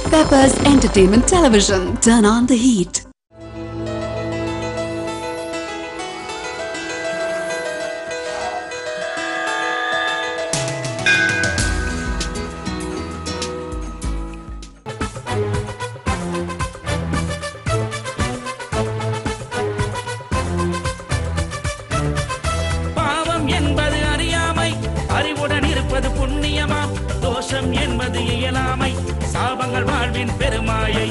Peppers Entertainment Television. Turn on the heat. பாவம் என்பது அறியாமை அறிவுடன் இருப்பது புண்ணியமா தோஷம் என்பது இயலாமை சாபங்கள் வாழ்வின் பெருமாயை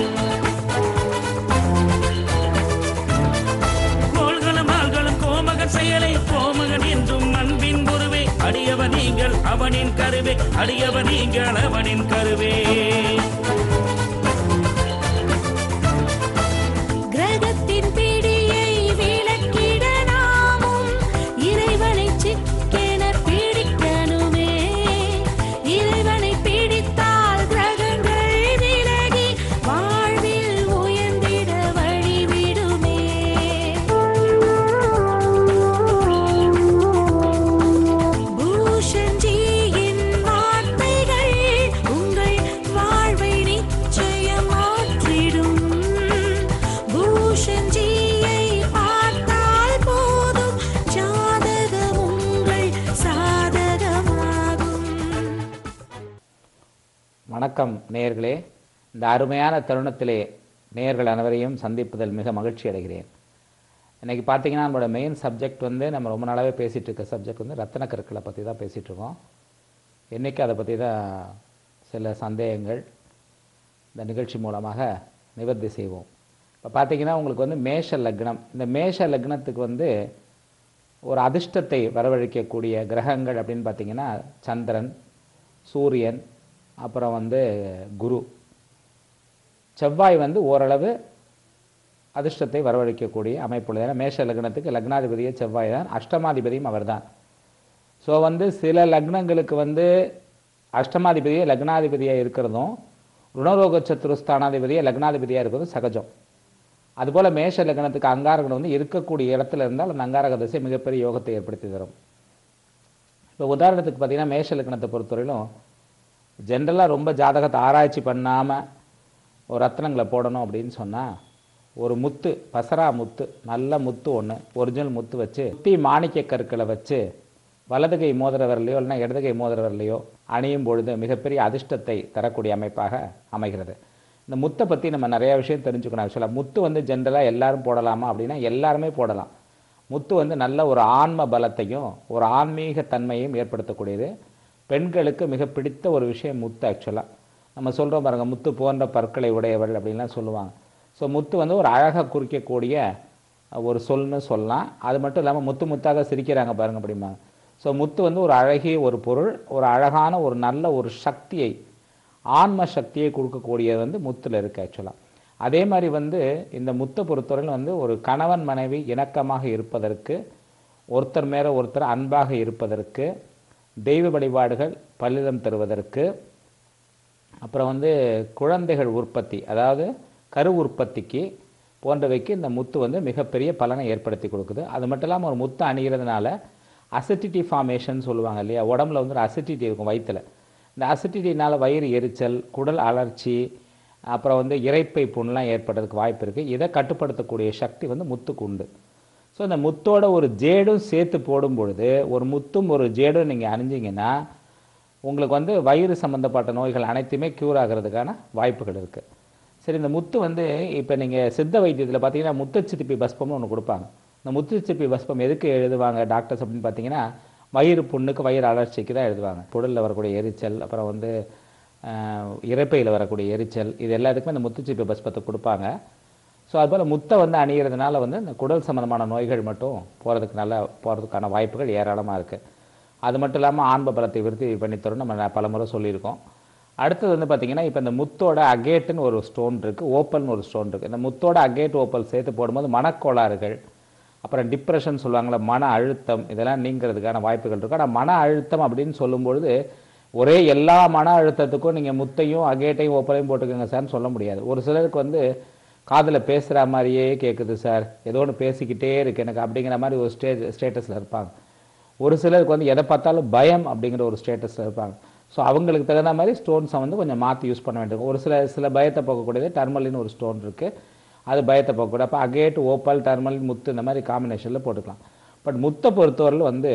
கோள்களும் ஆள்களும் கோமகன் செயலை கோமகன் என்றும் அன்பின் குருவே அடியவன் நீங்கள் அவனின் கருவே அடியவன் நீங்கள் அவனின் கருவே கிரகத்தின் பிடியை விளக்கிட நாமும் இறைவனை சிக்கென பிடிக்கணுமே இறைவனை பிடித்தால் கிரகங்கள் விலகி வாழ்வில் உயர்ந்திட வழிவிடுமே பூஷன்ஜியின் வார்த்தைகள் உங்கள் வாழ்வை நிச்சயம் மாற்றிடும் பூஷன்ஜியை பார்த்தால் போதும் ஜாதகம் உங்கள் சாதகமாகும் வணக்கம் நேயர்களே இந்த அருமையான தருணத்திலே நேயர்கள் அனைவரையும் சந்திப்பதில் மிக மகிழ்ச்சி அடைகிறேன் இன்னைக்கு பார்த்தீங்கன்னா நம்மளோட மெயின் சப்ஜெக்ட் வந்து நம்ம ரொம்ப நாளாகவே பேசிகிட்டு இருக்க சப்ஜெக்ட் வந்து ரத்தன கற்களை பற்றி தான் பேசிகிட்டு இருக்கோம் இன்றைக்கி அதை பற்றி தான் சில சந்தேகங்கள் இந்த நிகழ்ச்சி மூலமாக நிவர்த்தி செய்வோம் இப்போ பார்த்தீங்கன்னா உங்களுக்கு வந்து மேஷ லக்னம் இந்த மேஷ லக்னத்துக்கு வந்து ஒரு அதிர்ஷ்டத்தை வரவழைக்கக்கூடிய கிரகங்கள் அப்படின்னு பார்த்தீங்கன்னா சந்திரன் சூரியன் அப்புறம் வந்து குரு செவ்வாய் வந்து ஓரளவு அதிர்ஷ்டத்தை வரவழைக்கக்கூடிய அமைப்புள்ளது ஏன்னா மேஷ லக்னத்துக்கு லக்னாதிபதியே செவ்வாய் தான் அஷ்டமாதிபதியும் அவர்தான் ஸோ வந்து சில லக்னங்களுக்கு வந்து அஷ்டமாதிபதியே லக்னாதிபதியாக இருக்கிறதும் ருணரோக சத்துருஸ்தானாதிபதியே லக்னாதிபதியாக இருக்கிறதும் சகஜம் அதுபோல் மேஷ லக்னத்துக்கு அங்காரகன் வந்து இருக்கக்கூடிய இடத்துல இருந்தால் அந்த அங்காரக திசை மிகப்பெரிய யோகத்தை ஏற்படுத்தி தரும் இப்போ உதாரணத்துக்கு பார்த்தீங்கன்னா மேஷ லக்னத்தை பொறுத்தவரையிலும் ஜென்ரலாக ரொம்ப ஜாதகத்தை ஆராய்ச்சி பண்ணாமல் ஒரு ரத்னங்களை போடணும் அப்படின்னு சொன்னால் ஒரு முத்து பசரா முத்து நல்ல முத்து ஒன்று ஒரிஜினல் முத்து வச்சு சுத்தி மாணிக்க கற்களை வச்சு வலது கை மோதிர விரலையோ இல்லைன்னா இடது கை மோதிர விரலையோ அணியும் பொழுது மிகப்பெரிய அதிர்ஷ்டத்தை தரக்கூடிய அமைப்பாக அமைகிறது இந்த முத்தை பற்றி நம்ம நிறைய விஷயம் தெரிஞ்சுக்கணும் ஆக்சுவலாக முத்து வந்து ஜென்ரலாக எல்லாரும் போடலாமா அப்படின்னா எல்லாருமே போடலாம் முத்து வந்து நல்ல ஒரு ஆன்ம பலத்தையும் ஒரு ஆன்மீக தன்மையும் ஏற்படுத்தக்கூடியது பெண்களுக்கு மிக பிடித்த ஒரு விஷயம் முத்து ஆக்சுவலாக நம்ம சொல்கிறோம் பாருங்க முத்து போன்ற பற்களை உடையவள் அப்படின்லாம் சொல்லுவாங்க ஸோ முத்து வந்து ஒரு அழகாக குறிக்கக்கூடிய ஒரு சொல்னு சொல்லலாம் அது மட்டும் இல்லாமல் முத்து முத்தாக சிரிக்கிறாங்க பாருங்க அப்படிமா ஸோ முத்து வந்து ஒரு அழகிய ஒரு பொருள் ஒரு அழகான ஒரு நல்ல ஒரு சக்தியை ஆன்ம சக்தியை கொடுக்கக்கூடியது வந்து முத்தில் இருக்குது ஆக்சுவலாக அதே மாதிரி வந்து இந்த முத்தை பொறுத்தவரையில் வந்து ஒரு கணவன் மனைவி இணக்கமாக இருப்பதற்கு ஒருத்தர் மேலே ஒருத்தர் அன்பாக இருப்பதற்கு தெய்வ வழிபாடுகள் பல்லிடம் தருவதற்கு அப்புறம் வந்து குழந்தைகள் உற்பத்தி அதாவது கரு உற்பத்திக்கு போன்றவைக்கு இந்த முத்து வந்து மிகப்பெரிய பலனை ஏற்படுத்தி கொடுக்குது அது மட்டும் இல்லாமல் ஒரு முத்து அணிகிறதுனால அசிட்டிட்டி ஃபார்மேஷன் சொல்லுவாங்க இல்லையா உடம்புல வந்து ஒரு அசிட்டிட்டி இருக்கும் வயிற்றில் இந்த அசிட்டிட்டினால் வயிறு எரிச்சல் குடல் அலர்ச்சி அப்புறம் வந்து இறைப்பை புண்ணெலாம் ஏற்படுறதுக்கு வாய்ப்பு இருக்குது இதை கட்டுப்படுத்தக்கூடிய சக்தி வந்து முத்துக்கு உண்டு ஸோ இந்த முத்தோட ஒரு ஜேடும் சேர்த்து போடும் பொழுது ஒரு முத்தும் ஒரு ஜேடும் நீங்கள் அணிஞ்சிங்கன்னா உங்களுக்கு வந்து வயிறு சம்மந்தப்பட்ட நோய்கள் அனைத்துமே க்யூர் ஆகிறதுக்கான வாய்ப்புகள் இருக்குது சரி இந்த முத்து வந்து இப்போ நீங்கள் சித்த வைத்தியத்தில் பார்த்தீங்கன்னா முத்துச்சித்திப்பி பஸ்பம்னு ஒன்று கொடுப்பாங்க இந்த முத்துச்சிப்பி பஸ்பம் எதுக்கு எழுதுவாங்க டாக்டர்ஸ் அப்படின்னு பார்த்தீங்கன்னா வயிறு புண்ணுக்கு வயிறு அலர்ச்சிக்கு தான் எழுதுவாங்க குடலில் வரக்கூடிய எரிச்சல் அப்புறம் வந்து ஆஹ், இரைப்பையில் வரக்கூடிய எரிச்சல் இது எல்லாத்துக்குமே இந்த முத்துச்சிப்பி பஸ்பத்தை கொடுப்பாங்க ஸோ அதுபோல் முத்தை வந்து அணிகிறதுனால வந்து இந்த குடல் சம்மந்தமான நோய்கள் மட்டும் போகிறதுக்கு நல்லா போகிறதுக்கான வாய்ப்புகள் ஏராளமாக இருக்குது அது மட்டும் இல்லாமல் ஆன்ம பலத்தை விருத்தி பண்ணித்தரும் நம்ம ந- பலமுறை சொல்லியிருக்கோம் அடுத்தது வந்து பார்த்திங்கன்னா இப்போ இந்த முத்தோட அகேட்டுன்னு ஒரு ஸ்டோன் இருக்குது ஓப்பல்னு ஒரு ஸ்டோன் இருக்குது இந்த முத்தோட அகேட் ஓப்பல் சேர்த்து போடும்போது மனக்கோளாறுகள் அப்புறம் டிப்ரெஷன் சொல்லுவாங்கள்ல மன அழுத்தம் இதெல்லாம் நீங்கிறதுக்கான வாய்ப்புகள் இருக்கும் ஆனால் மன அழுத்தம் அப்படின்னு சொல்லும்பொழுது ஒரே எல்லா மன அழுத்தத்துக்கும் நீங்கள் முத்தையும் அகேட்டையும் ஓப்பலையும் போட்டுக்கோங்க சார்னு சொல்ல முடியாது ஒரு சிலருக்கு வந்து காதில் பேசுகிற மாதிரியே கேட்குது சார் ஏதோ ஒன்று பேசிக்கிட்டே இருக்கு எனக்கு அப்படிங்கிற மாதிரி ஒரு ஸ்டேஜ் ஸ்டேட்டஸில் இருப்பாங்க ஒரு சிலருக்கு வந்து எதை பார்த்தாலும் பயம் அப்படிங்கிற ஒரு ஸ்டேட்டஸில் இருப்பாங்க ஸோ அவங்களுக்கு தகுந்த மாதிரி ஸ்டோன்ஸை வந்து கொஞ்சம் மாற்றி யூஸ் பண்ண வேண்டியது ஒரு சில சில பயத்தை போக்கக்கூடியது டர்மலின்னு ஒரு ஸ்டோன் இருக்குது அது பயத்தை போக்கக்கூடிய அப்போ அகேட் ஓப்பல் டர்மலின் முத்து இந்த மாதிரி காம்பினேஷனில் போட்டுக்கலாம் பட் முத்தை பொறுத்தவரையில் வந்து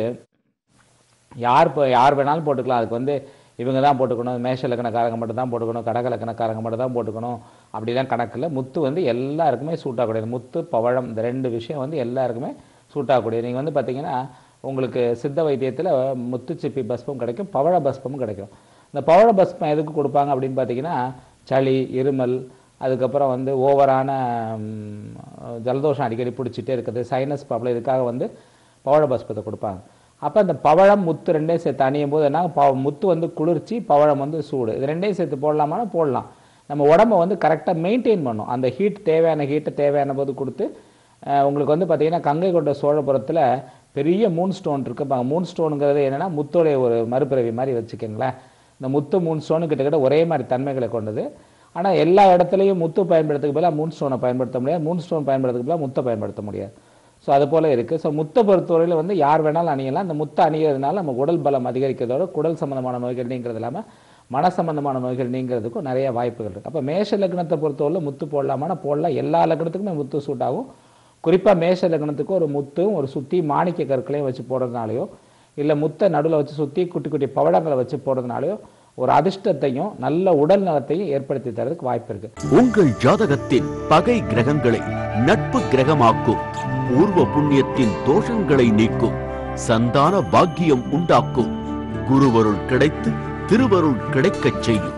யார் இப்போ யார் வேணாலும் போட்டுக்கலாம் அதுக்கு வந்து இவங்க தான் போட்டுக்கணும் மேஷ இலக்கணக்காரங்க மட்டும் தான் போட்டுக்கணும் கடக இலக்கணக்காரங்க மட்டும் தான் போட்டுக்கணும் அப்படிலாம் கணக்கில் முத்து வந்து எல்லாருக்குமே சூட் ஆகக்கூடியது முத்து பவழம் இந்த ரெண்டு விஷயம் வந்து எல்லாருக்குமே சூட் ஆகக்கூடியது நீங்கள் வந்து பார்த்தீங்கன்னா உங்களுக்கு சித்த வைத்தியத்தில் முத்து சிப்பி பஸ்பம் கிடைக்கும் பவழ பஸ்பமும் கிடைக்கும் இந்த பவழ பஸ்பம் எதுக்கு கொடுப்பாங்க அப்படின்னு பார்த்தீங்கன்னா சளி இருமல் அதுக்கப்புறம் வந்து ஓவரான ம், ஜலதோஷம் அடிக்கடி பிடிச்சிட்டே இருக்குது சைனஸ் ப்ராப்ளம் இதுக்காக வந்து பவழ பஸ்பத்தை கொடுப்பாங்க அப்போ இந்த பவழம் முத்து ரெண்டையும் சேர்த்து அணியும் போது என்ன பவ முத்து வந்து குளிர்ச்சி பவழம் வந்து சூடு இது ரெண்டையும் சேர்த்து போடலாமானா போடலாம் நம்ம உடம்ப வந்து கரெக்டாக மெயின்டைன் பண்ணும் அந்த ஹீட் தேவையான ஹீட்டை தேவையான போது கொடுத்து அஹ், உங்களுக்கு வந்து பார்த்தீங்கன்னா கங்கை கொண்ட சோழபுரத்தில் பெரிய மூன் ஸ்டோன் இருக்கு பாங்க மூன் ஸ்டோனுங்கிறது என்னன்னா முத்தோடைய ஒரு மறுபிறவி மாதிரி வச்சுக்கோங்களேன் இந்த முத்து மூன் ஸ்டோனு கிட்டத்தட்ட ஒரே மாதிரி தன்மைகளை கொண்டது ஆனால் எல்லா இடத்துலையும் முத்து பயன்படுத்துக்கு பதிலாக மூன் ஸ்டோனை பயன்படுத்த முடியாது மூன் ஸ்டோன் பயன்படுத்துக்கு பதிலாக முத்தை பயன்படுத்த முடியாது ஸோ அது போல் இருக்குது ஸோ முத்தை பொறுத்தவரையில் வந்து யார் வேணாலும் அணியலாம் அந்த முத்தை அணியறதுனால நம்ம உடல் பலம் அதிகரிக்கிறதோட குடல் சம்பந்தமான நோய்கள் நீங்கிறது இல்லாமல் மன சம்பந்தமான நோய்கள் நீங்கிறதுக்கும் நிறைய வாய்ப்புகள் இருக்குது அப்போ மேஷ லக்னத்தை பொறுத்தவரையில் முத்து போடலாமானா போடலாம் எல்லா லக்னத்துக்குமே முத்து சூட் ஆகும் குறிப்பாக மேஷ லக்னத்துக்கு ஒரு முத்தும் ஒரு சுற்றி மாணிக்க கற்களையும் வச்சு போடுறதுனாலையோ இல்லை முத்தை நடுவில் வச்சு சுற்றி குட்டி குட்டி பவளங்களை வச்சு போடுறதுனாலையோ ஒரு அதிர்ஷ்டத்தையும் நல்ல உடல் நலத்தையும் ஏற்படுத்தி தரதுக்கு வாய்ப்பு இருக்குது உங்கள் ஜாதகத்தின் பகை கிரகங்களை நட்பு கிரகமாக்கும் பூர்வ புண்ணியத்தின் தோஷங்களை நீக்கும் சந்தான பாக்கியம் உண்டாக்கும் குருவருள் கிடைத்து திருவருள் கிடைக்கச் செய்யும்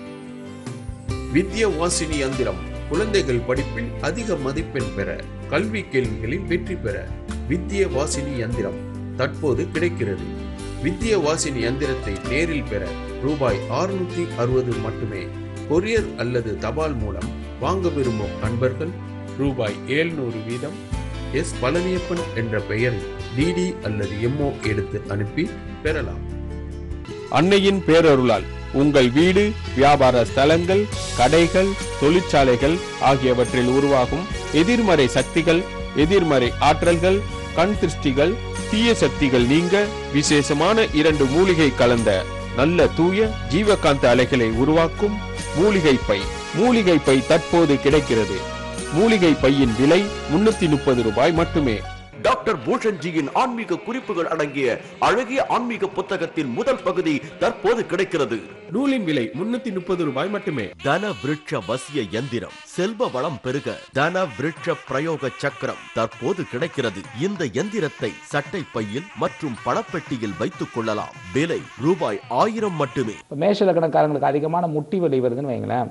வித்யா வாசினி யந்திரம் குழந்தைகள் படிப்பில் அதிக மதிப்பெண் பெற கல்வி கேள்விகளில் வெற்றி பெற வித்யா வாசினி யந்திரம் தற்போது கிடைக்கிறது வித்யா வாசினி யந்திரத்தை நேரில் பெற ரூபாய் 660 அறுபது மட்டுமே கொரியர் அல்லது தபால் மூலம் வாங்க விரும்பும் அன்பர்கள் ரூபாய் 700 வீதம் எஸ் பழனியப்பன் என்ற பெயரில் டிடி அல்லது எம்ஓ எடுத்து அனுப்பி பெறலாம் அன்னையின் பேரருளால் உங்கள் வீடு வியாபார ஸ்தலங்கள் கடைகள் தொழிற்சாலைகள் ஆகியவற்றில் உருவாகும் எதிர்மறை சக்திகள் எதிர்மறை ஆற்றல்கள் கண் திருஷ்டிகள் தீய சக்திகள் நீங்க விசேஷமான இரண்டு மூலிகை கலந்த நல்ல தூய ஜீவகாந்த அலைகளை உருவாக்கும் மூலிகை பை மூலிகை பை தற்போது கிடைக்கிறது மூலிகை பையின் விலை முன்னூத்தி முப்பது ரூபாய் மட்டுமே டாக்டர் பூஷன்ஜியின் ஆன்மீக குறிப்புகள் அடங்கிய அழகிய ஆன்மீக புத்தகத்தின் முதல் பகுதி தற்போது கிடைக்கிறது நூலின் விலை முன்னூத்தி முப்பது ரூபாய் மட்டுமே தன விருட்ச வசிய யந்திரம் செல்வ வளம் பெருக தன விருட்ச பிரயோக சக்கரம் தற்போது கிடைக்கிறது இந்த எந்திரத்தை சட்டை பையில் மற்றும் பணப்பெட்டியில் வைத்துக் கொள்ளலாம் விலை ரூபாய் ஆயிரம் மட்டுமே இப்போ மேஷ லக்னக்காரங்களுக்கு அதிகமான முட்டி வலி வருதுன்னு வைங்களேன்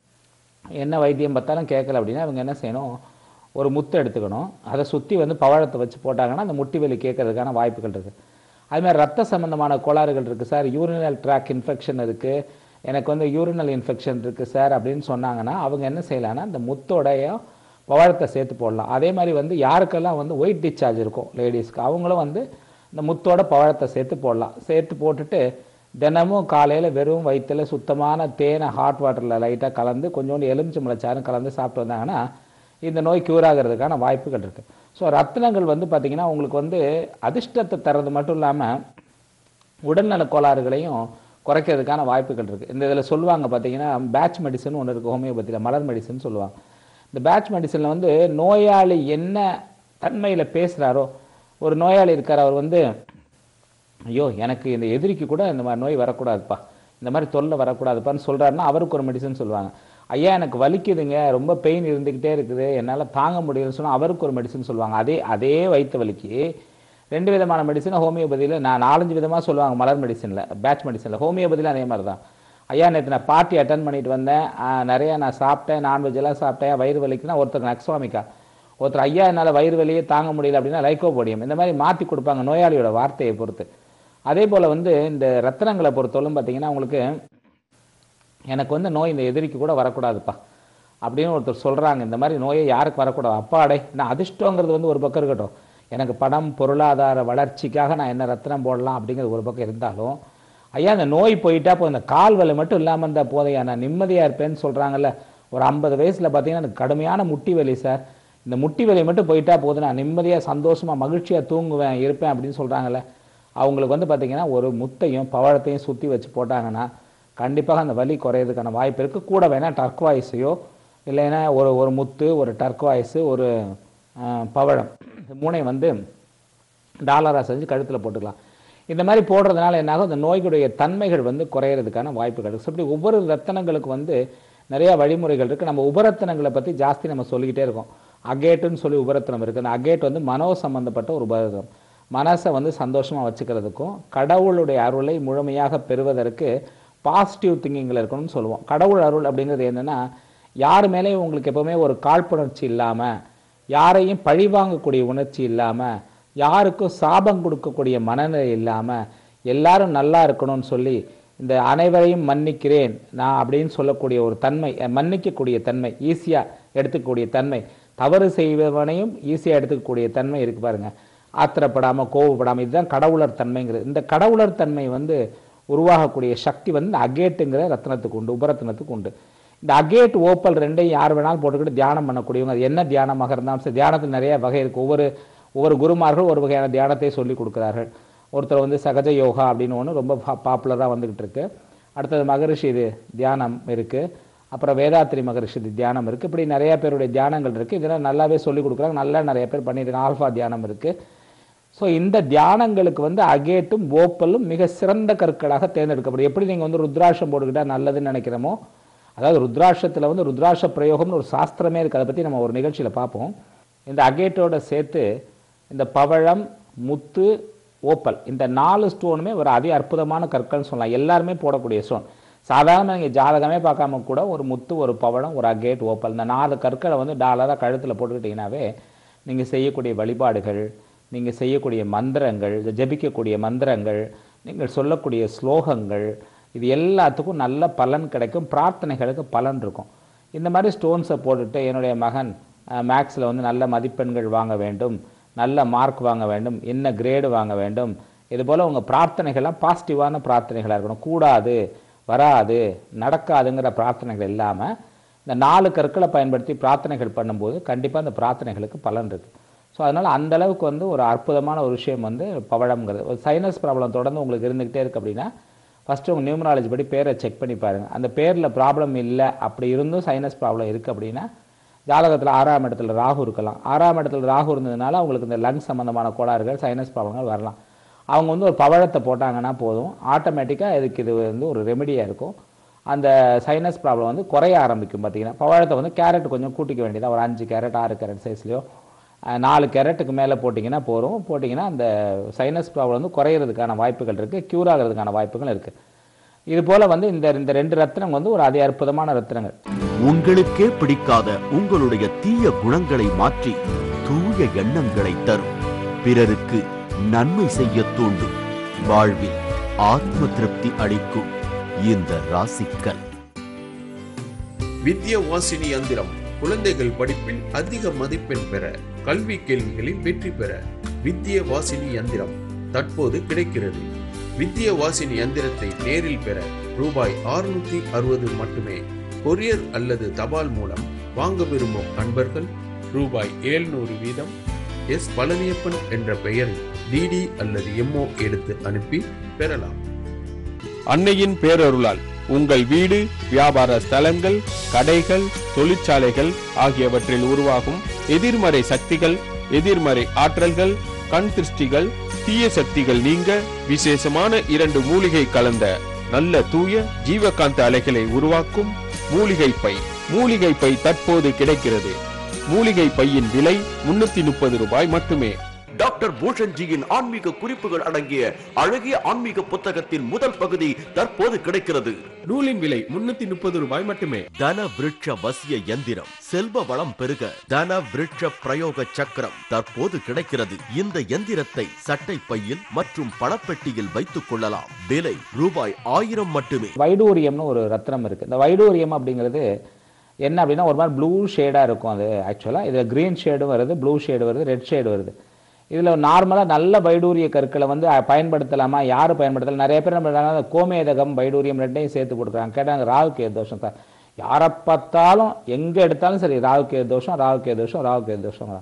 என்ன வைத்தியம் பார்த்தாலும் கேட்கல அப்படின்னா இவங்க என்ன செய்யணும் ஒரு முத்தை எடுத்துக்கணும் அதை சுற்றி வந்து பவழத்தை வச்சு போட்டாங்கன்னா அந்த முட்டி வலி கேட்கறதுக்கான வாய்ப்புகள் இருக்குது அதுமாதிரி ரத்த சம்பந்தமான கோளாறுகள் இருக்குது சார் யூரினல் ட்ராக் இன்ஃபெக்ஷன் இருக்குது எனக்கு வந்து யூரினல் இன்ஃபெக்ஷன் இருக்குது சார் அப்படின்னு சொன்னாங்கன்னா அவங்க என்ன செய்யலாம்னா இந்த முத்தோடைய பவழத்தை சேர்த்து போடலாம் அதே மாதிரி வந்து யாருக்கெல்லாம் வந்து ஒயிட் டிஸ்சார்ஜ் இருக்கும் லேடிஸ்க்கு அவங்களும் வந்து இந்த முத்தோட பவழத்தை சேர்த்து போடலாம் சேர்த்து போட்டுட்டு தினமும் காலையில் வெறும் வயிற்றில் சுத்தமான தேனை ஹாட் வாட்டரில் லைட்டாக கலந்து கொஞ்சோண்டு எலுமிச்சம்பழச்சாரும் கலந்து சாப்பிட்டு வந்தாங்கன்னா இந்த நோய் க்யூர் ஆகிறதுக்கான வாய்ப்புகள் இருக்குது ஸோ ரத்தினங்கள் வந்து பார்த்திங்கன்னா உங்களுக்கு வந்து அதிர்ஷ்டத்தை தர்றது மட்டும் இல்லாமல் உடல்நல கோளாறுகளையும் குறைக்கிறதுக்கான வாய்ப்புகள் இருக்குது இந்த இதில் சொல்லுவாங்க பார்த்தீங்கன்னா பேட்ச் மெடிசன் ஒன்று இருக்குது ஹோமியோபதியில் மலர் மெடிசன் சொல்லுவாங்க இந்த பேட்ச் மெடிசனில் வந்து நோயாளி என்ன தன்மையில் பேசுகிறாரோ ஒரு நோயாளி இருக்கார் அவர் வந்து ஐயோ எனக்கு இந்த எதிரிக்கு கூட இந்த மாதிரி நோய் வரக்கூடாதுப்பா இந்த மாதிரி தொல்லை வரக்கூடாதுப்பான்னு சொல்கிறாருன்னா அவருக்கு ஒரு மெடிசன் சொல்லுவாங்க ஐயா எனக்கு வலிக்குதுங்க ரொம்ப பெயின் இருந்துக்கிட்டே இருக்குது என்னால் தாங்க முடியலன்னு சொன்னால் அவருக்கு ஒரு மெடிசன் சொல்லுவாங்க அதே அதே வயிற்று வலிக்கு ரெண்டு விதமான மெடிசன் ஹோமியோபதியில் நான் நாலஞ்சு விதமாக சொல்லுவாங்க மலர் மெடிசனில் பேட்ச் மெடிசனில் ஹோமியோபதியில் அதே மாதிரி தான் ஐயா நேற்று நான் பார்ட்டி அட்டன் பண்ணிட்டு வந்தேன் ஆ, நிறைய நான் சாப்பிட்டேன் நான்வெஜ் எல்லாம் சாப்பிட்டேன் வயிறு வலிக்குன்னா ஒருத்தர் நக்ஸ்வாமிக்கா ஒருத்தர் ஐயா என்னால் வயிறு வலியே தாங்க முடியல அப்படின்னா லைக்கோபோடியம் இந்த மாதிரி மாற்றி கொடுப்பாங்க நோயாளியோட வார்த்தையை பொறுத்து அதே போல் வந்து இந்த ரத்தனங்களை பொறுத்தவரைக்கும் பார்த்தீங்கன்னா உங்களுக்கு எனக்கு வந்து நோய் இந்த எதிரிக்கு கூட வரக்கூடாதுப்பா அப்படின்னு ஒருத்தர் சொல்கிறாங்க இந்த மாதிரி நோயை யாருக்கு வரக்கூடாது அப்பாடே நான் அதிர்ஷ்டங்கிறது வந்து ஒரு பக்கம் இருக்கட்டும் எனக்கு பணம் பொருளாதார வளர்ச்சிக்காக நான் என்ன ரத்தினம் போடலாம் அப்படிங்கிறது ஒரு பக்கம் இருந்தாலும் ஐயா இந்த நோய் போயிட்டா இப்போ இந்த கால் வலி மட்டும் இல்லாமல் இருந்தால் போதையா நான் நிம்மதியாக இருப்பேன்னு சொல்கிறாங்கல்ல ஒரு ஐம்பது வயசில் பார்த்தீங்கன்னா எனக்கு கடுமையான முட்டி வலி சார் இந்த முட்டி வலி மட்டும் போயிட்டா போதும் நான் நிம்மதியாக சந்தோஷமாக மகிழ்ச்சியாக தூங்குவேன் இருப்பேன் அப்படின்னு சொல்கிறாங்கல்ல அவங்களுக்கு வந்து பார்த்திங்கன்னா ஒரு முத்தையும் பவழத்தையும் சுற்றி வச்சு போட்டாங்கன்னா கண்டிப்பாக அந்த வலி குறையிறதுக்கான வாய்ப்பு இருக்குது கூட வேணால் டர்க்வாய்ஸையோ இல்லைன்னா ஒரு ஒரு முத்து ஒரு டர்க்வாய்ஸு ஒரு அஹ், பவழம் இந்த மூணையும் வந்து டாலராக செஞ்சு கழுத்தில் போட்டுக்கலாம் இந்த மாதிரி போடுறதுனால என்னாகும் அந்த நோய்களுடைய தன்மைகள் வந்து குறையிறதுக்கான வாய்ப்புகள் இருக்குது இப்படி ஒவ்வொரு ரத்தனங்களுக்கு வந்து நிறைய வழிமுறைகள் இருக்குது நம்ம உபரத்தனங்களை பற்றி ஜாஸ்தி நம்ம சொல்லிக்கிட்டே இருக்கோம் அகேட்டுன்னு சொல்லி உபரத்தனம் இருக்குது அந்த அகேட் வந்து மனோ சம்பந்தப்பட்ட ஒரு உபரத்தனம் மனசை வந்து சந்தோஷமாக வச்சுக்கிறதுக்கும் கடவுளுடைய அருளை முழுமையாக பெறுவதற்கு பாசிட்டிவ் திங்கிங்கில் இருக்கணும்னு சொல்லுவோம் கடவுள் அருள் அப்படிங்கிறது என்னென்னா யார் மேலேயும் உங்களுக்கு எப்போவுமே ஒரு காழ்ப்புணர்ச்சி இல்லாமல் யாரையும் பழிவாங்கக்கூடிய உணர்ச்சி இல்லாமல் யாருக்கும் சாபம் கொடுக்கக்கூடிய மனநிலை இல்லாமல் எல்லாரும் நல்லா இருக்கணும்னு சொல்லி இந்த அனைவரையும் மன்னிக்கிறேன் நான் அப்படின்னு சொல்லக்கூடிய ஒரு தன்மை அஹ், மன்னிக்கக்கூடிய தன்மை ஈஸியாக எடுத்துக்கக்கூடிய தன்மை தவறு செய்பவனையும் ஈஸியாக எடுத்துக்கக்கூடிய தன்மை இருக்கு பாருங்க ஆத்திரப்படாமல் கோவப்படாமல் இதுதான் கடவுளர் தன்மைங்கிறது இந்த கடவுளர் தன்மை வந்து உருவாகக்கூடிய சக்தி வந்து இந்த அகேட்டுங்கிற ரத்னத்துக்கு உண்டு உபரத்னத்துக்கு உண்டு இந்த அகேட் ஓப்பல் ரெண்டையும் யார் வேணாலும் போட்டுக்கிட்டு தியானம் பண்ணக்கூடியவங்க அது என்ன தியானமாக இருந்தாலும் சரி தியானத்தில் நிறைய வகை இருக்குது ஒவ்வொரு ஒவ்வொரு குருமார்கள் ஒரு வகையான தியானத்தை சொல்லி கொடுக்குறார்கள் ஒருத்தர் வந்து சகஜ யோகா அப்படின்னு ஒன்று ரொம்ப பாப்புலராக வந்துக்கிட்டு இருக்கு அடுத்தது மகரிஷி இது தியானம் இருக்குது அப்புறம் வேதாத்திரி மகரிஷி இது தியானம் இருக்குது இப்படி நிறைய பேருடைய தியானங்கள் இருக்குது இதெல்லாம் நல்லாவே சொல்லி கொடுக்குறாங்க நல்லா நிறைய பேர் பண்ணியிருக்காங்க ஆல்ஃபா தியானம் இருக்குது ஸோ இந்த தியானங்களுக்கு வந்து அகேட்டும் ஓப்பலும் மிக சிறந்த கற்களாக தேர்ந்தெடுக்கப்படும் எப்படி நீங்கள் வந்து ருத்ராட்சம் போட்டுக்கிட்டா நல்லதுன்னு நினைக்கிறோமோ அதாவது ருத்ராட்சத்தில் வந்து ருத்ராட்ச பிரயோகம்னு ஒரு சாஸ்திரமே இருக்குது அதை பற்றி நம்ம ஒரு நிகழ்ச்சியில் பார்ப்போம் இந்த அகேட்டோட சேர்த்து இந்த பவழம் முத்து ஓப்பல் இந்த நாலு ஸ்டோனுமே ஒரு அதி அற்புதமான கற்கள்னு சொல்லலாம் எல்லாருமே போடக்கூடிய ஸ்டோன் சாதாரண நீங்கள் ஜாதகமே பார்க்காம கூட ஒரு முத்து ஒரு பவழம் ஒரு அகேட் ஓப்பல் இந்த நாலு கற்களை வந்து டாலராக கழுத்தில் போட்டுக்கிட்டிங்கனாவே நீங்கள் செய்யக்கூடிய வழிபாடுகள் நீங்கள் செய்யக்கூடிய மந்திரங்கள் இது ஜபிக்கக்கூடிய மந்திரங்கள் நீங்கள் சொல்லக்கூடிய ஸ்லோகங்கள் இது எல்லாத்துக்கும் நல்ல பலன் கிடைக்கும் பிரார்த்தனைகளுக்கு பலன் இருக்கும் இந்த மாதிரி ஸ்டோன்ஸை போட்டுட்டு என்னுடைய மகன் மேக்ஸில் வந்து நல்ல மதிப்பெண்கள் வாங்க வேண்டும் நல்ல மார்க் வாங்க வேண்டும் என்ன கிரேடு வாங்க வேண்டும் இது போல் உங்கள் பிரார்த்தனைகள்லாம் பாசிட்டிவான பிரார்த்தனைகளாக இருக்கணும் கூடாது வராது நடக்காதுங்கிற பிரார்த்தனைகள் இல்லாமல் இந்த நாலு கற்களை பயன்படுத்தி பிரார்த்தனைகள் பண்ணும்போது கண்டிப்பாக அந்த பிரார்த்தனைகளுக்கு பலன் இருக்குது ஸோ அதனால் அந்த அளவுக்கு வந்து ஒரு அற்புதமான ஒரு விஷயம் வந்து பவழம்ங்கிறது ஒரு சைனஸ் ப்ராப்ளம் தொடர்ந்து உங்களுக்கு இருந்துக்கிட்டே இருக்குது அப்படின்னா ஃபஸ்ட்டு உங்கள் நியூமராலஜி படி பேரை செக் பண்ணி பாருங்கள் அந்த பேரில் ப்ராப்ளம் இல்லை அப்படி இருந்தும் சைனஸ் ப்ராப்ளம் இருக்குது அப்படின்னா ஜாதகத்தில் ஆறாம் இடத்துல ராகு இருக்கலாம் ஆறாம் இடத்துல ராகு இருந்ததுனால அவங்களுக்கு இந்த லங் சம்மந்தமான கோளாறுகள் சைனஸ் ப்ராப்ளங்கள் வரலாம் அவங்க வந்து ஒரு பவழத்தை போட்டாங்கன்னா போதும் ஆட்டோமேட்டிக்காக இதுக்கு இது வந்து ஒரு ரெமெடியாக இருக்கும் அந்த சைனஸ் ப்ராப்ளம் வந்து குறைய ஆரம்பிக்கும் பார்த்தீங்கன்னா பவழத்தை வந்து கேரட் கொஞ்சம் கூட்டிக்க வேண்டியதாக ஒரு அஞ்சு கேரட் ஆறு கேரட் சைஸ்லையோ நாலு கேரட்டுக்கு மேலே போட்டிங்கன்னா போகிறோம் போட்டிங்கன்னா அந்த சைனஸ் ப்ராப்ளம் வந்து குறையிறதுக்கான வாய்ப்புகள் இருக்குது க்யூர் ஆகிறதுக்கான வாய்ப்புகள் இருக்குது இது போல் வந்து இந்த இந்த ரெண்டு ரத்தினம் வந்து ஒரு அதி அற்புதமான ரத்தினங்கள் உங்களுக்கே பிடிக்காத உங்களுடைய தீய குணங்களை மாற்றி தூய எண்ணங்களை தரும் பிறருக்கு நன்மை செய்ய தூண்டும் வாழ்வில் ஆத்ம திருப்தி அளிக்கும் இந்த ராசிக்கல் வித்யா வாசினி யந்திரம் குழந்தைகள் படிப்பில் அதிக மதிப்பெண் பெற கல்வி கேள்விகளில் வெற்றி பெற வித்யா வாசினி யந்திரம் தற்போது கிடைக்கிறது வித்யா வாசினி யந்திரத்தை நேரில் பெற ரூபாய் 660 அறுபது மட்டுமே கொரியர் அல்லது தபால் மூலம் வாங்க விரும்பும் அன்பர்கள் ரூபாய் 700 வீதம் எஸ் பழனியப்பன் என்ற பெயரில் டிடி அல்லது எம்ஓ எடுத்து அனுப்பி பெறலாம் அன்னையின் பேரருளால் உங்கள் வீடு வியாபார ஸ்தலங்கள் கடைகள் தொழிற்சாலைகள் ஆகியவற்றில் உருவாகும் எதிர்மறை சக்திகள் எதிர்மறை ஆற்றல்கள் கண் திருஷ்டிகள் தீய சக்திகள் நீங்க விசேஷமான இரண்டு மூலிகை கலந்த நல்ல தூய ஜீவகாந்த அலைகளை உருவாக்கும் மூலிகை பை மூலிகை பை தற்போது கிடைக்கிறது மூலிகை பையின் விலை முன்னூத்தி முப்பது ரூபாய் மட்டுமே டாக்டர் பூஷன்ஜியின் ஆன்மீக குறிப்புகள் அடங்கிய அழகிய ஆன்மீக புத்தகத்தின் முதல் பகுதி தற்போது கிடைக்கிறது நூலின் விலை முன்னூத்தி முப்பது ரூபாய் மட்டுமே தன விருட்ச வசிய எந்திரம் செல்வ வளம் பெருக தன விருட்ச பிரயோக சக்கரம் தற்போது கிடைக்கிறது இந்த எந்திரத்தை சட்டை பையில் மற்றும் பணப்பெட்டியில் வைத்துக் கொள்ளலாம் விலை ரூபாய் ஆயிரம் மட்டுமே வைடூரியம்னு ஒரு ரத்னம் இருக்குது இந்த வைடூரியம் அப்படிங்கிறது என்ன அப்படின்னா ஒரு மாதிரி ப்ளூ ஷேடாக இருக்கும் அது ஆக்சுவலாக இதில் க்ரீன் ஷேடும் வருது ப்ளூ ஷேடு வருது ரெட் ஷேடு வருது இதில் நார்மலாக நல்ல வைடூரிய கற்களை வந்து அஹ், பயன்படுத்தலாமா யார் பயன்படுத்தலாம் நிறைய பேர் என்ன பண்ணுறாங்க அந்த கோமேதகம் வைடூரியம் ரெண்டையும் சேர்த்து கொடுக்குறாங்க கேட்டாங்க ராகு கே தோஷம் சார் யாரை பார்த்தாலும் எங்கே எடுத்தாலும் சரி ராகு கே தோஷம் ராகு கே தோஷம் ராகு கே தோஷம்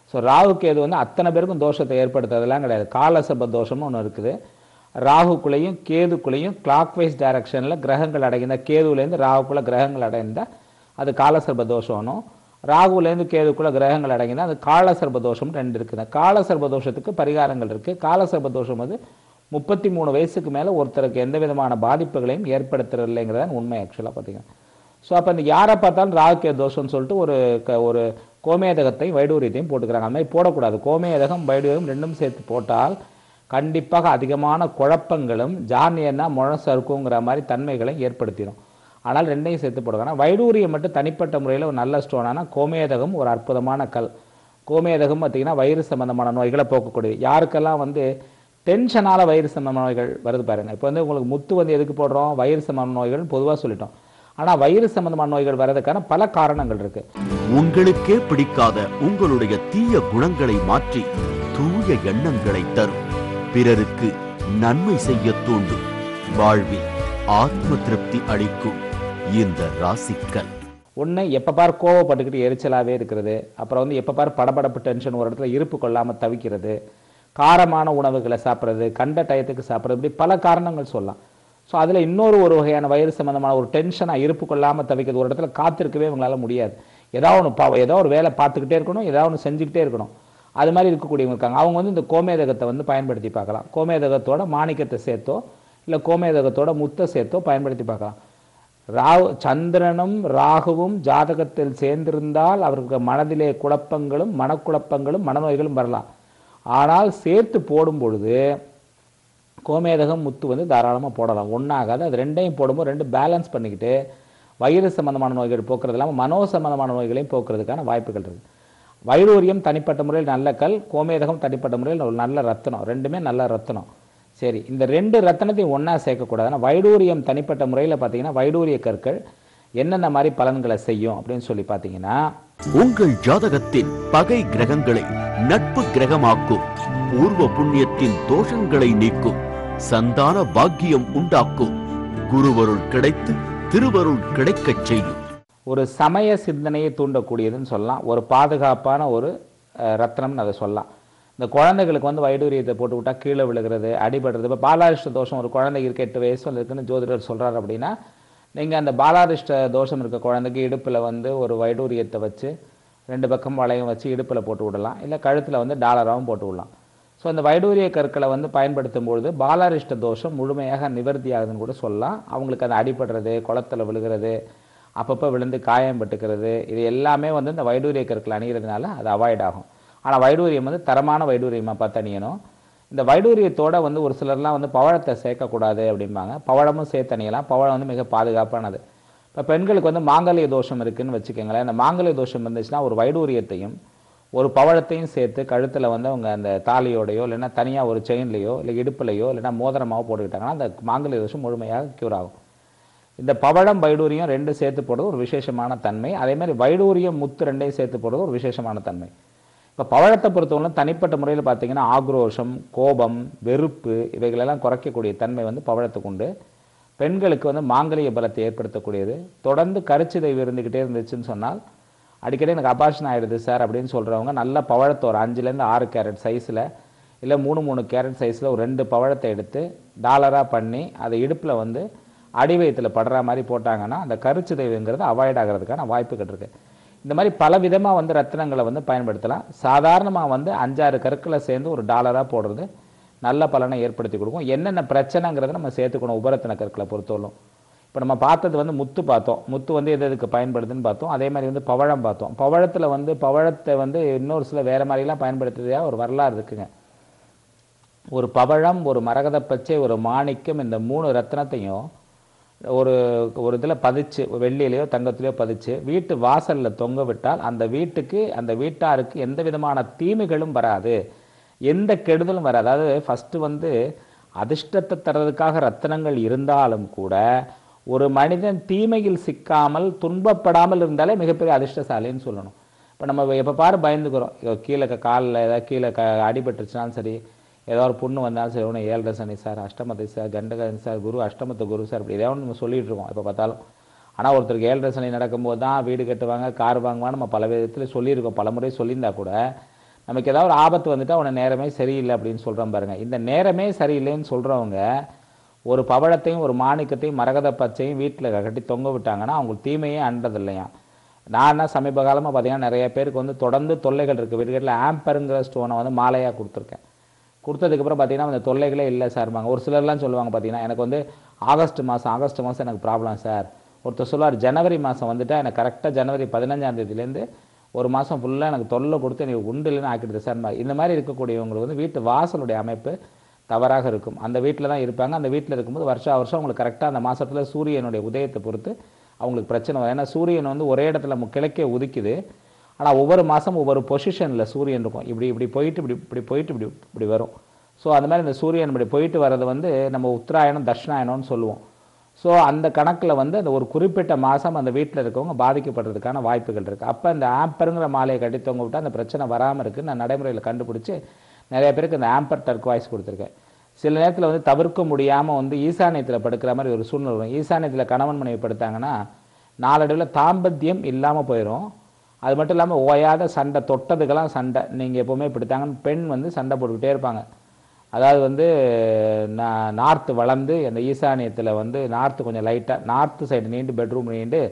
ஸோ ராகு கேது வந்து அத்தனை பேருக்கும் தோஷத்தை ஏற்படுத்துறதெல்லாம் கிடையாது காலசர்ப தோஷம்னு ஒன்று இருக்குது ராகுக்குள்ளேயும் கேதுக்குள்ளேயும் கிளாக் வைஸ் டைரக்ஷனில் கிரகங்கள் அடைந்த கேதுவுலேருந்து ராகுக்குள்ள கிரகங்கள் அடைந்தால் அது காலசர்ப தோஷம்னும் ராகுலேருந்து கேதுக்குள்ள கிரகங்கள் அடங்கினா அது காலசர்ப தோஷம் ரெண்டு இருக்குது காலசர்ப தோஷத்துக்கு பரிகாரங்கள் இருக்குது காலசர்ப தோஷம் வந்து முப்பத்தி மூணு வயசுக்கு மேலே ஒருத்தருக்கு எந்த விதமான பாதிப்புகளையும் ஏற்படுத்துறதில்லைங்கிறதான் உண்மை ஆக்சுவலாக பார்த்தீங்கன்னா ஸோ அப்போ இந்த யாரை பார்த்தாலும் ராகுக்கே தோஷம்னு சொல்லிட்டு ஒரு க ஒரு கோமேதகத்தையும் வைடூரியத்தையும் போட்டுக்கிறாங்க அந்த மாதிரி போடக்கூடாது கோமேதகம் வைடூரியம் ரெண்டும் சேர்த்து போட்டால் கண்டிப்பாக அதிகமான குழப்பங்களும் ஜானியன்னா முழம் சறுக்குங்கிற மாதிரி தன்மைகளை ஏற்படுத்திடும் ஆனால் ரெண்டையும் சேர்த்து போடுங்க ஆனால் வைடூரியம் மட்டும் தனிப்பட்ட முறையில் ஒரு நல்ல ஸ்டோனானா கோமேதகம் ஒரு அற்புதமான கல் கோமேதகம் பார்த்தீங்கன்னா வயிறு சம்பந்தமான நோய்களை போக்கக்கூடியது யாருக்கெல்லாம் வந்து டென்ஷனால வயிறு சம்பந்தமான நோய்கள் வருது பாருங்க இப்போ வந்து உங்களுக்கு முத்து வந்து எதுக்கு போடுறோம் வயிறு சம்பந்தமான நோய்கள் பொதுவாக சொல்லிட்டோம் ஆனால் வயிறு சம்பந்தமான நோய்கள் வர்றதுக்கான பல காரணங்கள் இருக்கு உங்களுக்கே பிடிக்காத உங்களுடைய தீய குணங்களை மாற்றி தூய எண்ணங்களை தரும் பிறருக்கு நன்மை செய்ய தூண்டும் வாழ்வில் ஆத்ம திருப்தி அளிக்கும் இந்த ராசிக்கல் ஒன்று எப்போ பார் கோவப்பட்டுக்கிட்டு எரிச்சலாகவே இருக்கிறது அப்புறம் வந்து எப்போ பார் படபடப்பு டென்ஷன் ஒரு இடத்துல இருப்பு கொள்ளாமல் தவிக்கிறது காரமான உணவுகளை சாப்பிட்றது கண்ட டயத்துக்கு சாப்பிட்றது இப்படி பல காரணங்கள் சொல்லலாம் ஸோ அதில் இன்னொரு ஒரு வகையான வயிறு சம்பந்தமான ஒரு டென்ஷனாக இருப்பு கொள்ளாமல் தவிக்கிறது ஒரு இடத்துல காத்திருக்கவே உங்களால முடியாது ஏதாவது ஒன்று பா ஏதோ ஒரு வேலை பார்த்துக்கிட்டே இருக்கணும் ஏதாவது ஒன்று செஞ்சுக்கிட்டே இருக்கணும் அது மாதிரி இருக்கக்கூடியவங்க இருக்காங்க அவங்க வந்து இந்த கோமேதகத்தை வந்து பயன்படுத்தி பார்க்கலாம் கோமேதகத்தோட மாணிக்கத்தை சேர்த்தோ இல்லை கோமேதகத்தோட முத்தை சேர்த்தோ பயன்படுத்தி பார்க்கலாம் ராகு சந்திரனும் ராகுவும் ஜாதகத்தில் சேர்ந்திருந்தால் அவருக்கு மனதிலே குழப்பங்களும் மனக்குழப்பங்களும் மனநோய்களும் வரலாம் ஆனால் சேர்த்து போடும் பொழுது கோமேதகம் முத்து வந்து தாராளமாக போடலாம் ஒன்றாகாது அது ரெண்டையும் போடும்போது ரெண்டு பேலன்ஸ் பண்ணிக்கிட்டு வயிறு சம்பந்தமான நோய்கள் போக்குறது இல்லாமல் மனோ சம்பந்தமான நோய்களையும் போக்குறதுக்கான வாய்ப்புகள் இருக்குது வைடூரியம் தனிப்பட்ட முறையில் நல்ல கல் கோமேதகம் தனிப்பட்ட முறையில் ஒரு நல்ல ரத்தினம் ரெண்டுமே நல்ல ரத்தினம் சரி இந்த ரெண்டு ரத்தினத்தையும் ஒன்றா சேர்க்கக்கூடாது ஆனால் வைடூரியம் தனிப்பட்ட முறையில் பார்த்தீங்கன்னா வைடூரிய கற்கள் என்னென்ன மாதிரி பலன்களை செய்யும் அப்படின்னு சொல்லி பார்த்தீங்கன்னா உங்கள் ஜாதகத்தின் பகை கிரகங்களை நட்பு கிரகமாக்கும் பூர்வ புண்ணியத்தின் தோஷங்களை நீக்கும் சந்தான பாக்கியம் உண்டாக்கும் குருவருள் கிடைத்து திருவருள் கிடைக்கச் செய்யும் ஒரு சமய சிந்தனையை தூண்டக்கூடியதுன்னு சொல்லலாம் ஒரு பாதுகாப்பான ஒரு அஹ், ரத்னம்னு அதை சொல்லலாம் இந்த குழந்தைகளுக்கு வந்து வைடூரியத்தை போட்டு விட்டா கீழே விழுகிறது அடிபடுறது இப்போ பாலாரிஷ்ட தோஷம் ஒரு குழந்தைக்கு இருக்க எட்டு வயசு இருக்குன்னு ஜோதிடர் சொல்றாரு அப்படின்னா நீங்கள் அந்த பாலாரிஷ்ட தோஷம் இருக்க குழந்தைக்கு இடுப்பில் வந்து ஒரு வைடூரியத்தை வச்சு ரெண்டு பக்கம் வளையம் வச்சு இடுப்பில் போட்டு விடலாம் இல்லை கழுத்தில் வந்து டாலராகவும் போட்டு விடலாம் ஸோ இந்த வைடூரிய கற்களை வந்து பயன்படுத்தும் பொழுது பாலாரிஷ்ட தோஷம் முழுமையாக நிவர்த்தி ஆகுதுன்னு கூட சொல்லலாம் அவங்களுக்கு அது அடிபடுறது குளத்துல விழுகிறது அப்பப்போ விழுந்து காயம் பட்டுக்கிறது இது எல்லாமே வந்து இந்த வைடூரிய கற்கள் அணிகிறதுனால அது அவாய்ட் ஆகும் ஆனால் வைடூரியம் வந்து தரமான வைடூரியமாக பார்த்து அணியணும் இந்த வைடூரியத்தோட வந்து ஒரு சிலர்லாம் வந்து பவழத்தை சேர்க்கக்கூடாது அப்படிம்பாங்க பவழமும் சேர்த்து அணியலாம் பவழம் வந்து மிக பாதுகாப்பானது இப்போ பெண்களுக்கு வந்து மாங்கல்ய தோஷம் இருக்குன்னு வச்சுக்கோங்களேன் அந்த மாங்கல்ய தோஷம் இருந்துச்சுன்னா ஒரு வைடூரியத்தையும் ஒரு பவழத்தையும் சேர்த்து கழுத்தில் வந்து அவங்க அந்த தாலியோடையோ இல்லைன்னா தனியாக ஒரு செயின்லேயோ இல்லை இடுப்புலையோ இல்லைன்னா மோதிரமாவோ போட்டுக்கிட்டாங்கன்னா அந்த மாங்கல்ய தோஷம் முழுமையாக க்யூர் ஆகும் இந்த பவழம் வைடூரியம் ரெண்டு சேர்த்து போடுறது ஒரு விசேஷமான தன்மை அதே மாதிரி வைடூரியம் முத்து ரெண்டையும் சேர்த்து போடுறது ஒரு விசேஷமான தன்மை இப்போ பவழத்தை பொறுத்தவரை தனிப்பட்ட முறையில் பார்த்தீங்கன்னா ஆக்ரோஷம் கோபம் வெறுப்பு இவைகளெல்லாம் குறைக்கக்கூடிய தன்மை வந்து பவழத்துக்கு உண்டு பெண்களுக்கு வந்து மாங்கலிய பலத்தை ஏற்படுத்தக்கூடியது தொடர்ந்து கருச்சிதைவு இருந்துக்கிட்டே இருந்துச்சுன்னு சொன்னால் அடிக்கடி எனக்கு அபாஷன் ஆயிடுது சார் அப்படின்னு சொல்கிறவங்க நல்ல பவழத்தை ஒரு அஞ்சுலேருந்து ஆறு கேரட் சைஸில் இல்லை மூணு மூணு கேரட் சைஸில் ஒரு ரெண்டு பவழத்தை எடுத்து டாலராக பண்ணி அதை இடுப்பில் வந்து அடிவயத்தில் படுற மாதிரி போட்டாங்கன்னா அந்த கருச்சிதைவுங்கிறது அவாய்ட் ஆகிறதுக்கான வாய்ப்புகள் இருக்குது இந்த மாதிரி பல விதமாக வந்து ரத்தினங்களை வந்து பயன்படுத்தலாம் சாதாரணமாக வந்து அஞ்சாறு கற்களை சேர்ந்து ஒரு டாலராக போடுறது நல்ல பலனை ஏற்படுத்தி கொடுக்கும் என்னென்ன பிரச்சனைங்கிறத நம்ம சேர்த்துக்கணும் உபரத்தின கற்களை பொறுத்தவரைக்கும் இப்போ நம்ம பார்த்தது வந்து முத்து பார்த்தோம் முத்து வந்து எது எதுக்கு பயன்படுதுன்னு பார்த்தோம் அதே மாதிரி வந்து பவழம் பார்த்தோம் பவழத்தில் வந்து பவழத்தை வந்து இன்னொரு சில வேறு மாதிரிலாம் பயன்படுத்துறதா ஒரு வரலாறு இருக்குங்க ஒரு பவழம் ஒரு மரகத பச்சை ஒரு மாணிக்கம் இந்த மூணு ரத்தினத்தையும் ஒரு ஒரு இதில் பதிச்சு வெள்ளியிலையோ தங்கத்திலையோ பதிச்சு வீட்டு வாசலில் தொங்க விட்டால் அந்த வீட்டுக்கு அந்த வீட்டாருக்கு எந்த விதமான தீமைகளும் வராது எந்த கெடுதலும் வராது அதாவது ஃபஸ்ட்டு வந்து அதிர்ஷ்டத்தை தர்றதுக்காக ரத்தினங்கள் இருந்தாலும் கூட ஒரு மனிதன் தீமையில் சிக்காமல் துன்பப்படாமல் இருந்தாலே மிகப்பெரிய அதிர்ஷ்டசாலின்னு சொல்லணும் இப்போ நம்ம எப்போ பாரு பயந்துக்கிறோம் ஐயோ, கீழே க- காலில் ஏதாவது கீழே க அடிபட்டுருச்சுனாலும் சரி ஏதோ ஒரு புண்ணு வந்தாலும் சரி ஒன்று ஏழரை சனி சார் அஷ்டமத்தை சார் கண்டகன் சார் குரு அஷ்டமத்து குரு சார் இப்படி ஏதாவது நம்ம சொல்லிட்டு இருக்கோம் எப்போ பார்த்தாலும் ஆனால் ஒருத்தருக்கு ஏழரை சனி நடக்கும்போது தான் வீடு கட்டுவாங்க கார் வாங்குவாங்க நம்ம பல விதத்தில் சொல்லியிருக்கோம் பல முறை சொல்லியிருந்தா கூட நமக்கு ஏதாவது ஒரு ஆபத்து வந்துட்டா உன நேரமே சரியில்லை அப்படின்னு சொல்கிறோம் பாருங்க இந்த நேரமே சரியில்லைன்னு சொல்கிறவங்க ஒரு பவழத்தையும் ஒரு மாணிக்கத்தையும் மரகத பச்சையும் வீட்டில் கட்டி தொங்க விட்டாங்கன்னா அவங்களுக்கு தீமையே அண்டது இல்லையா நான் என்ன சமீப காலமாக பார்த்தீங்கன்னா நிறைய பேருக்கு வந்து தொடர்ந்து தொல்லைகள் இருக்குது வீடுகளில் ஆம்பருங்கிற ஸ்டோனை வந்து மாலையாக கொடுத்துருக்கேன் கொடுத்ததுக்கப்புறம் பார்த்தீங்கன்னா அந்த தொல்லைகளே இல்லை சார்பாங்க ஒரு சிலர்லாம் சொல்லுவாங்க பார்த்தீங்கன்னா எனக்கு வந்து ஆகஸ்ட் மாதம் ஆகஸ்ட் மாதம் எனக்கு ப்ராப்ளம் சார் ஒருத்தர் சொல்லுவார் ஜனவரி மாதம் வந்துட்டா எனக்கு கரெக்டாக ஜனவரி பதினஞ்சாம் தேதியிலேருந்து ஒரு மாதம் ஃபுல்லாக எனக்கு தொல்லை கொடுத்து நீ உண்டு இல்லைன்னு ஆக்கிடுது சார் இந்த மாதிரி இருக்கக்கூடியவங்களுக்கு வந்து வீட்டு வாசலுடைய அமைப்பு தவறாக இருக்கும் அந்த வீட்டில் தான் இருப்பாங்க அந்த வீட்டில் இருக்கும்போது வருஷம் வருஷம் அவங்களுக்கு கரெக்டாக அந்த மாதத்தில் சூரியனுடைய உதயத்தை பொறுத்து அவங்களுக்கு பிரச்சனை வரும் ஏன்னா சூரியன் வந்து ஒரே இடத்துல மு- கிழக்கே உதிக்குது ஆனால் ஒவ்வொரு மாதம் ஒவ்வொரு பொசிஷனில் சூரியன் இருக்கும் இப்படி இப்படி போயிட்டு இப்படி இப்படி போயிட்டு இப்படி இப்படி வரும் ஸோ அந்த மாதிரி இந்த சூரியன் இப்படி போயிட்டு வர்றது வந்து நம்ம உத்தராயணம் தட்சிணாயனம்னு சொல்லுவோம் ஸோ அந்த கணக்கில் வந்து அந்த ஒரு குறிப்பிட்ட மாதம் அந்த வீட்டில் இருக்கவங்க பாதிக்கப்படுறதுக்கான வாய்ப்புகள் இருக்குது அப்போ இந்த ஆம்பருங்கிற மாலையை கட்டி தொங்க விட்டு அந்த பிரச்சனை வராமல் இருக்குன்னு நான் நடைமுறையில் கண்டுபிடிச்சி நிறைய பேருக்கு இந்த ஆம்பர் டர்க்வாய்ஸ் கொடுத்துருக்கேன் சில நேரத்தில் வந்து தவிர்க்க முடியாமல் வந்து ஈசானியத்தில் படுக்கிற மாதிரி ஒரு சூழ்நிலை வரும் ஈசானியத்தில் கணவன் மனைவி படுத்தாங்கன்னா நாளடைவில் தாம்பத்தியம் இல்லாமல் போயிடும் அது மட்டும் இல்லாமல் ஓயாத சண்டை தொட்டதுக்கெல்லாம் சண்டை நீங்கள் எப்போவுமே இப்படித்தாங்கன்னு பெண் வந்து சண்டை போட்டுக்கிட்டே இருப்பாங்க அதாவது வந்து நான் நார்த்து வளர்ந்து அந்த ஈசானியத்தில் வந்து நார்த்து கொஞ்சம் லைட்டாக நார்த்து சைடு நீண்டு பெட்ரூம் நீண்டு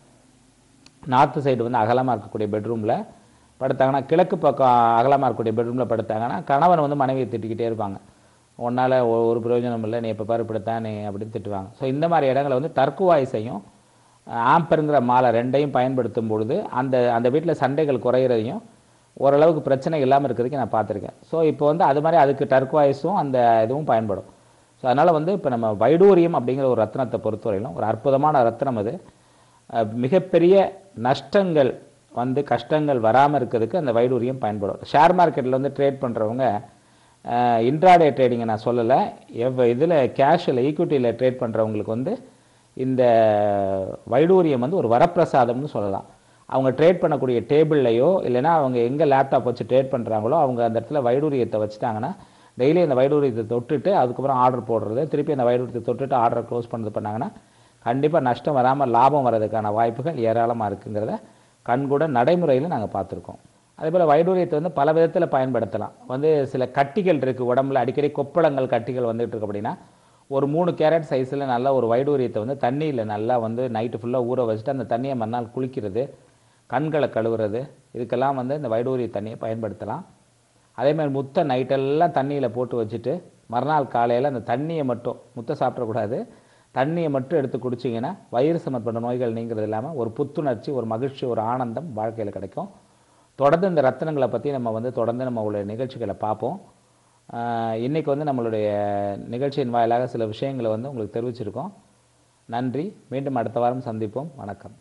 நார்த்து சைடு வந்து அகலமாக இருக்கக்கூடிய பெட்ரூமில் படுத்தாங்கன்னா கிழக்கு பக்கம் அகலமாக இருக்கக்கூடிய பெட்ரூமில் படுத்தாங்கன்னா கணவன் வந்து மனைவியை திட்டிக்கிட்டே இருப்பாங்க உன்னால் ஒரு பிரயோஜனம் இல்லை நீ எப்போ பாரு இப்படித்தான் நீ அப்படின்னு திட்டுவாங்க ஸோ இந்த மாதிரி இடங்களை வந்து டர்க்குவாய்ஸையும் ஆம்பருங்கிற மாலை ரெண்டையும் பயன்படுத்தும் பொழுது அந்த அந்த வீட்டில் சண்டைகள் குறையிறதையும் ஓரளவுக்கு பிரச்சனை இல்லாமல் இருக்கிறதுக்கு நான் பார்த்துருக்கேன் ஸோ இப்போ வந்து அது மாதிரி அதுக்கு டர்க்வாய்ஸும் அந்த இதுவும் பயன்படும் ஸோ அதனால் வந்து இப்போ நம்ம வைடூரியம் அப்படிங்கிற ஒரு ரத்னத்தை பொறுத்தவரையிலும் ஒரு அற்புதமான ரத்னம் அது அஹ், மிகப்பெரிய நஷ்டங்கள் வந்து கஷ்டங்கள் வராமல் இருக்கிறதுக்கு அந்த வைடூரியம் பயன்படும் ஷேர் மார்க்கெட்டில் வந்து ட்ரேட் பண்ணுறவங்க இன்ட்ராடே ட்ரேடிங்கை நான் சொல்லலை எவ் இதில் கேஷில் ஈக்விட்டியில் ட்ரேட் பண்ணுறவங்களுக்கு வந்து இந்த வைடூரியம் வந்து ஒரு வரப்பிரசாதம்னு சொல்லலாம் அவங்க ட்ரேட் பண்ணக்கூடிய டேபிள்லையோ இல்லைன்னா அவங்க எங்கே லேப்டாப் வச்சு ட்ரேட் பண்ணுறாங்களோ அவங்க அந்த இடத்துல வைடூரியத்தை வச்சுட்டாங்கன்னா டெய்லி அந்த வைடூரியத்தை தொட்டுட்டு அதுக்கப்புறம் ஆர்டர் போடுறது திருப்பி அந்த வைடூரியத்தை தொட்டுட்டு ஆர்டரை க்ளோஸ் பண்ணது பண்ணாங்கன்னா கண்டிப்பாக நஷ்டம் வராமல் லாபம் வர்றதுக்கான வாய்ப்புகள் ஏராளமாக இருக்குங்கிறத கண்கூட நடைமுறையில் நாங்கள் பார்த்துருக்கோம் அதே போல் வைடூரியத்தை வந்து பல விதத்தில் பயன்படுத்தலாம் வந்து சில கட்டிகள் இருக்குது உடம்புல அடிக்கடி கொப்பளங்கள் கட்டிகள் வந்துட்டு இருக்கு அப்படின்னா ஒரு மூணு கேரட் சைஸில் நல்லா ஒரு வைடூரியத்தை வந்து தண்ணியில் நல்லா வந்து நைட்டு ஃபுல்லாக ஊற வச்சுட்டு அந்த தண்ணியை மறுநாள் குளிக்கிறது கண்களை கழுவுறது இதுக்கெல்லாம் வந்து இந்த வைடூரிய தண்ணியை பயன்படுத்தலாம் அதே மாதிரி முத்தை நைட்டெல்லாம் தண்ணியில் போட்டு வச்சுட்டு மறுநாள் காலையில் அந்த தண்ணியை மட்டும் முத்தை சாப்பிடக்கூடாது தண்ணியை மட்டும் எடுத்து குடிச்சிங்கன்னா வயிறு சம்மந்தப்பட்ட நோய்கள் நீங்கிறது இல்லாமல் ஒரு புத்துணர்ச்சி ஒரு மகிழ்ச்சி ஒரு ஆனந்தம் வாழ்க்கையில் கிடைக்கும் தொடர்ந்து இந்த ரத்தினங்களை பற்றி நம்ம வந்து தொடர்ந்து நம்மளுடைய நிகழ்ச்சிகளை பார்ப்போம் ஆஹ் இன்னைக்கு வந்து நம்மளுடைய நிகழ்ச்சியின் வாயிலாக சில விஷயங்களை வந்து உங்களுக்கு தெரிவிச்சிருக்கோம் நன்றி மீண்டும் அடுத்த வாரம் சந்திப்போம் வணக்கம்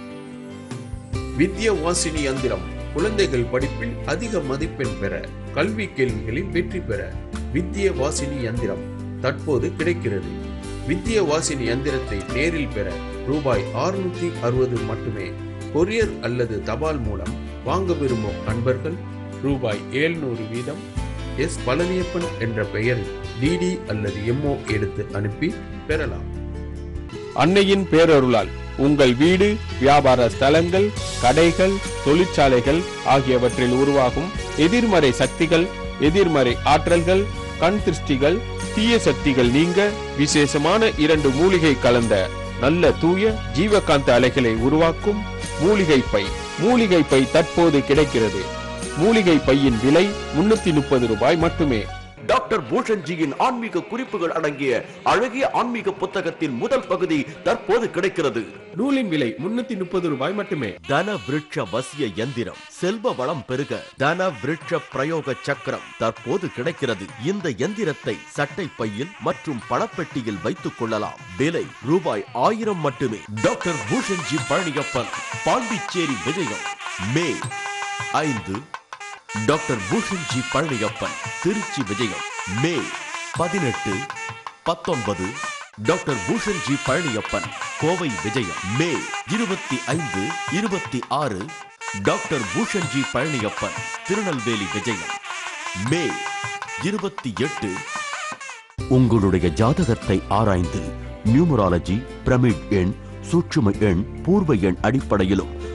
வித்யா வாசினி யந்திரம் குழந்தைகள் படிப்பில் அதிக மதிப்பெண் பெற கல்வி கேள்விகளில் வெற்றி பெற வித்யா வாசினி யந்திரம் தற்போது கிடைக்கிறது வித்யா வாசினி யந்திரத்தை நேரில் பெற ரூபாய் 660 அறுபது மட்டுமே கொரியர் அல்லது தபால் மூலம் வாங்க விரும்பும் அன்பர்கள் ரூபாய் 700 வீதம் எஸ் பழனியப்பன் என்ற பெயரில் டிடி அல்லது எம்ஓ எடுத்து அனுப்பி பெறலாம் அன்னையின் பேரருளால் உங்கள் வீடு வியாபார ஸ்தலங்கள் கடைகள் தொழிற்சாலைகள் ஆகியவற்றில் உருவாகும் எதிர்மறை சக்திகள் எதிர்மறை ஆற்றல்கள் கண் திருஷ்டிகள் தீய சக்திகள் நீங்க விசேஷமான இரண்டு மூலிகை கலந்த நல்ல தூய ஜீவகாந்த அலைகளை உருவாக்கும் மூலிகை பை மூலிகை பை தற்போது கிடைக்கிறது மூலிகை பையின் விலை முன்னூத்தி முப்பது ரூபாய் மட்டுமே டாக்டர் பூஷன்ஜியின் ஆன்மீக குறிப்புகள் அடங்கிய அழகிய ஆன்மீக புத்தகத்தின் முதல் பகுதி தற்போது கிடைக்கிறது நூலின் விலை முன்னூத்தி முப்பது ரூபாய் மட்டுமே தன விருட்ச வசிய எந்திரம் செல்வ வளம் பெருக தன விருட்ச பிரயோக சக்கரம் தற்போது கிடைக்கிறது இந்த எந்திரத்தை சட்டை பையில் மற்றும் பணப்பெட்டியில் வைத்துக் கொள்ளலாம் விலை ரூபாய் ஆயிரம் மட்டுமே டாக்டர் பூஷன்ஜி பழனியப்பன் பாண்டிச்சேரி விஜயம் மே ஐந்து டாக்டர் பூஷன்ஜி பழனியப்பன் திருச்சி விஜயம் மே பதினெட்டு பத்தொன்பது டாக்டர் பூஷன்ஜி பழனியப்பன் கோவை விஜயம் மே இருபத்தி ஐந்து இருபத்தி ஆறு டாக்டர் பூஷன்ஜி பழனியப்பன் திருநெல்வேலி விஜயம் மே இருபத்தி எட்டு உங்களுடைய ஜாதகத்தை ஆராய்ந்து நியூமராலஜி பிரமிட் எண் சூட்சும எண் பூர்வ எண் அடிப்படையிலும்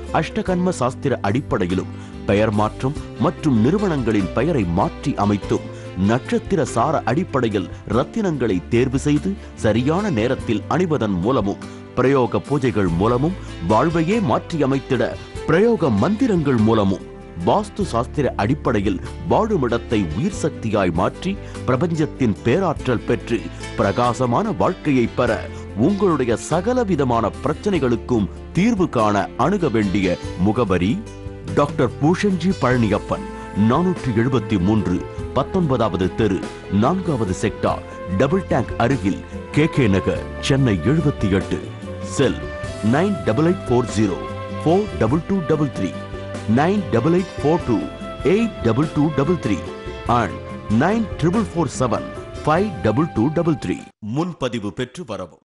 அஷ்டகன்ம சாஸ்திர அடிப்படையிலும் பெயர் மாற்றம் மற்றும் நிறுவனங்களின் பெயரை மாற்றி அமைத்தும் நட்சத்திர சார அடிப்படையில் ரத்தினங்களை தேர்வு செய்து சரியான நேரத்தில் அணிவதன் மூலமும் பிரயோக பூஜைகள் மூலமும் வாழ்வையே மாற்றி அமைத்திட பிரயோக மந்திரங்கள் மூலமும் வாஸ்து சாஸ்திர அடிப்படையில் வாழுமிடத்தை உயிர் சக்தியாய் மாற்றி பிரபஞ்சத்தின் பேராற்றல் பெற்று பிரகாசமான வாழ்க்கையை பெற உங்களுடைய சகலவிதமான பிரச்சனைகளுக்கும் தீர்வு காண அணுக வேண்டிய முகவரி டாக்டர் பூஷன்ஜி பழனியப்பன் நானூற்றி எழுபத்தி மூன்று பத்தொன்பதாவது தெரு நான்காவது செக்டார் டபுள் டேங்க் அருகில் கே கே நகர் சென்னை எழுபத்தி எட்டு cell nine double eight four zero four double two double three nine double eight four two eight double two double three and nine triple four seven five double two double three முன்பதிவு பெற்று வரவும்